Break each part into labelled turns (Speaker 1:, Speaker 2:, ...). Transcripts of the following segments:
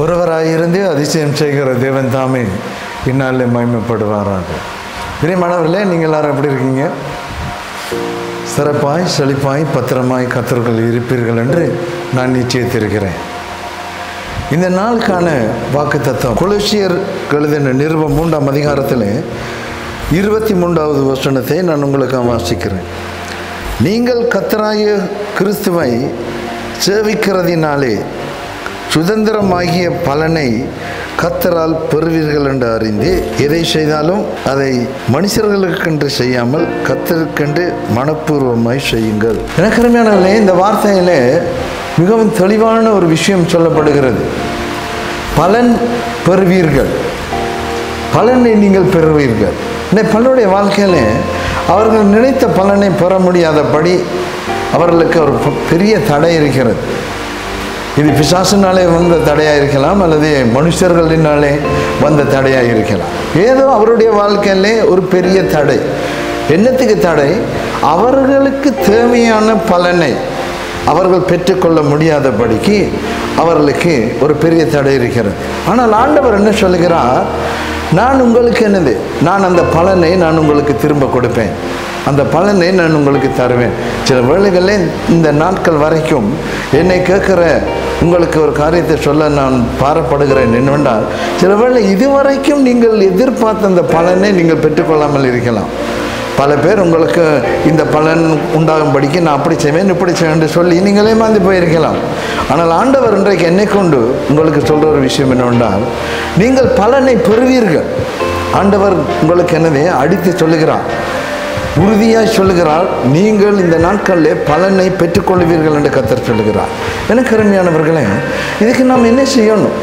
Speaker 1: ஒருவராயிருந்து அதிசயம் செய்கிற தேவன் தாமே இந்நாளில் மகிமைப்படுவாராக பிரியமானவர்களே நீங்கள் எல்லாரும் எப்படி இருக்கீங்க சிறப்பாய் செழிப்பாய் பத்திரமாய் கத்தர்கள் இருப்பீர்கள் என்று நான் நிச்சயித்திருக்கிறேன் இந்த நாளுக்கான வாக்கு தத்துவம் குலசியர் எழுதின நிருபம் மூன்றாம் அதிகாரத்தில் இருபத்தி மூன்றாவது வசனத்தை நான் உங்களுக்கு வாசிக்கிறேன் நீங்கள் கத்தராய கிறிஸ்துவை சேவிக்கிறதினாலே சுதந்திரமாகிய பலனை கத்தரால் பெறுவீர்கள் என்று அறிந்து எதை செய்தாலும் அதை மனுஷர்களுக்கென்று செய்யாமல் கத்தருக்கென்று மனப்பூர்வமாய் செய்யுங்கள் எனக்கு அருமையானவர்களே இந்த வார்த்தையில மிகவும் தெளிவான ஒரு விஷயம் சொல்லப்படுகிறது பலன் பெறுவீர்கள் பலனை நீங்கள் பெறுவீர்கள் இந்த பலனுடைய வாழ்க்கையில அவர்கள் நினைத்த பலனை பெற முடியாதபடி அவர்களுக்கு ஒரு ப- பெரிய தடை இருக்கிறது இது பிசாசினாலே வந்த தடையாக இருக்கலாம் அல்லது மனுஷர்களினாலே வந்த தடையாக இருக்கலாம் ஏதோ அவருடைய வாழ்க்கையிலே ஒரு பெரிய தடை என்னத்துக்கு தடை அவர்களுக்கு தேவையான பலனை அவர்கள் பெற்றுக்கொள்ள முடியாதபடிக்கு அவர்களுக்கு ஒரு பெரிய தடை இருக்கிறது ஆனால் ஆண்டவர் என்ன சொல்லுகிறார் நான் உங்களுக்கு என்னது நான் அந்த பலனை நான் உங்களுக்கு திரும்ப கொடுப்பேன் அந்த பலனை நான் உங்களுக்கு தருவேன் சில வேளைகளில் இந்த நாட்கள் வரைக்கும் என்னை கேட்குற உங்களுக்கு ஒரு காரியத்தை சொல்ல நான் பாரப்படுகிறேன் என்னவென்றால் சில வேளை இதுவரைக்கும் நீங்கள் எதிர்பார்த்த அந்த பலனை நீங்கள் பெற்றுக்கொள்ளாமல் இருக்கலாம் பல பேர் உங்களுக்கு இந்த பலன் உண்டாகும்படிக்கு நான் அப்படி செய்வேன் இப்படி செய்வேன் என்று சொல்லி நீங்களே மாந்து போயிருக்கலாம் ஆனால் ஆண்டவர் இன்றைக்கு என்னை கொண்டு உங்களுக்கு சொல்கிற ஒரு விஷயம் என்னவென்றால் நீங்கள் பலனை பெறுவீர்கள் ஆண்டவர் உங்களுக்கு என்னதே அடித்து சொல்லுகிறார் உறுதியாய் சொல்லுகிறார் நீங்கள் இந்த நாட்களில் பலனை பெற்றுக்கொள்வீர்கள் என்று கத்தர் சொல்லுகிறார் எனக்கு அருமையானவர்களே இதுக்கு நாம் என்ன செய்யணும்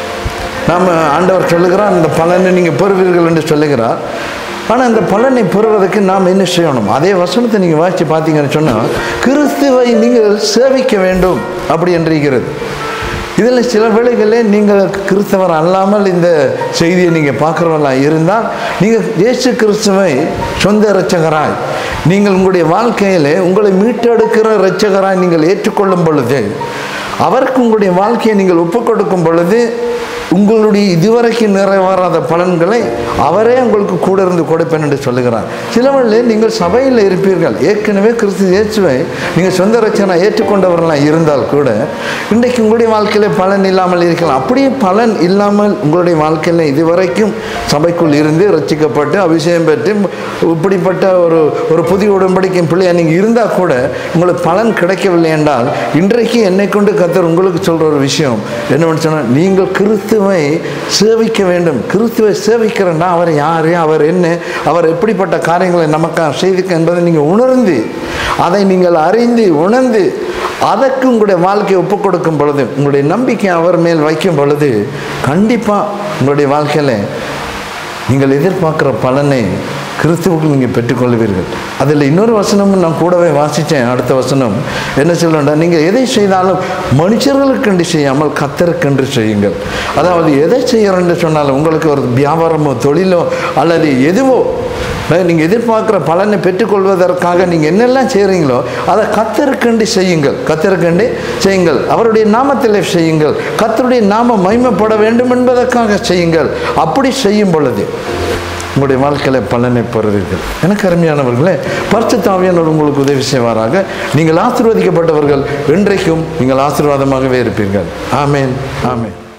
Speaker 1: நாம் ஆண்டவர் சொல்லுகிறார் அந்த பலனை நீங்கள் பெறுவீர்கள் என்று சொல்லுகிறார் ஆனால் அந்த பலனை பெறுவதற்கு நாம் என்ன செய்யணும் அதே வசனத்தை நீங்கள் வாசித்து பார்த்தீங்கன்னு சொன்னால் கிறிஸ்துவை நீங்கள் சேவிக்க வேண்டும் அப்படி என்றிருக்கிறது இதில் சில வேளைகளில் நீங்கள் கிறிஸ்தவர் அல்லாமல் இந்த செய்தியை நீங்கள் பார்க்குறவர்களாக இருந்தால் நீங்கள் இயேசு கிறிஸ்துவை சொந்த இரட்சகராய் நீங்கள் உங்களுடைய வாழ்க்கையில் உங்களை மீட்டெடுக்கிற இரட்சகராய் நீங்கள் ஏற்றுக்கொள்ளும் பொழுது அவருக்கு உங்களுடைய வாழ்க்கையை நீங்கள் ஒப்புக் கொடுக்கும் பொழுது உங்களுடைய இதுவரைக்கும் நிறைவேறாத பலன்களை அவரே உங்களுக்கு கூட இருந்து கொடுப்பேன் என்று சொல்லுகிறார் சிலவழில் நீங்கள் சபையில் இருப்பீர்கள் ஏற்கனவே கிறிஸ்து இயேசுவை நீங்கள் சொந்த ரச்சனை ஏற்றுக்கொண்டவர்களாக இருந்தால் கூட இன்றைக்கு உங்களுடைய வாழ்க்கையில் பலன் இல்லாமல் இருக்கலாம் அப்படியே பலன் இல்லாமல் உங்களுடைய வாழ்க்கையில் இதுவரைக்கும் சபைக்குள் இருந்து ரட்சிக்கப்பட்டு அபிஷேகம் பெற்று இப்படிப்பட்ட ஒரு ஒரு புதிய உடன்படிக்கை பிள்ளையா நீங்கள் இருந்தால் கூட உங்களுக்கு பலன் கிடைக்கவில்லை என்றால் இன்றைக்கு என்னை கொண்டு கத்தர் உங்களுக்கு சொல்கிற ஒரு விஷயம் என்னவென்னு சொன்னால் நீங்கள் கிறிஸ்துவை சேவிக்க வேண்டும் கிறிஸ்துவை சேவிக்கிறேன்னா அவர் யார் அவர் என்ன அவர் எப்படிப்பட்ட காரியங்களை நமக்காக செய்திருக்க என்பதை நீங்கள் உணர்ந்து அதை நீங்கள் அறிந்து உணர்ந்து அதற்கு உங்களுடைய வாழ்க்கையை ஒப்புக் கொடுக்கும் பொழுது உங்களுடைய நம்பிக்கை அவர் மேல் வைக்கும் பொழுது கண்டிப்பாக உங்களுடைய வாழ்க்கையில் நீங்கள் எதிர்பார்க்குற பலனை கிறிஸ்துவுக்கு நீங்கள் பெற்றுக்கொள்வீர்கள் அதில் இன்னொரு வசனமும் நான் கூடவே வாசித்தேன் அடுத்த வசனம் என்ன சொல்லுண்டா நீங்கள் எதை செய்தாலும் மனுஷர்களுக்கென்று செய்யாமல் கத்தருக்கென்று செய்யுங்கள் அதாவது எதை செய்யறேன்னு சொன்னாலும் உங்களுக்கு ஒரு வியாபாரமோ தொழிலோ அல்லது எதுவோ நீங்கள் எதிர்பார்க்குற பலனை பெற்றுக்கொள்வதற்காக நீங்கள் என்னெல்லாம் செய்கிறீங்களோ அதை கத்தருக்கண்டு செய்யுங்கள் கத்தருக்கண்டு செய்யுங்கள் அவருடைய நாமத்தில் செய்யுங்கள் கத்தருடைய நாமம் மகிமைப்பட வேண்டும் என்பதற்காக செய்யுங்கள் அப்படி செய்யும் பொழுது உங்களுடைய வாழ்க்கையில் பலனை பெறுவீர்கள் எனக்கு அருமையானவர்களே பரிசுத்தாவியானவர் உங்களுக்கு உதவி செய்வாராக நீங்கள் ஆசீர்வதிக்கப்பட்டவர்கள் என்றைக்கும் நீங்கள் ஆசீர்வாதமாகவே இருப்பீர்கள் ஆமேன் ஆமேன்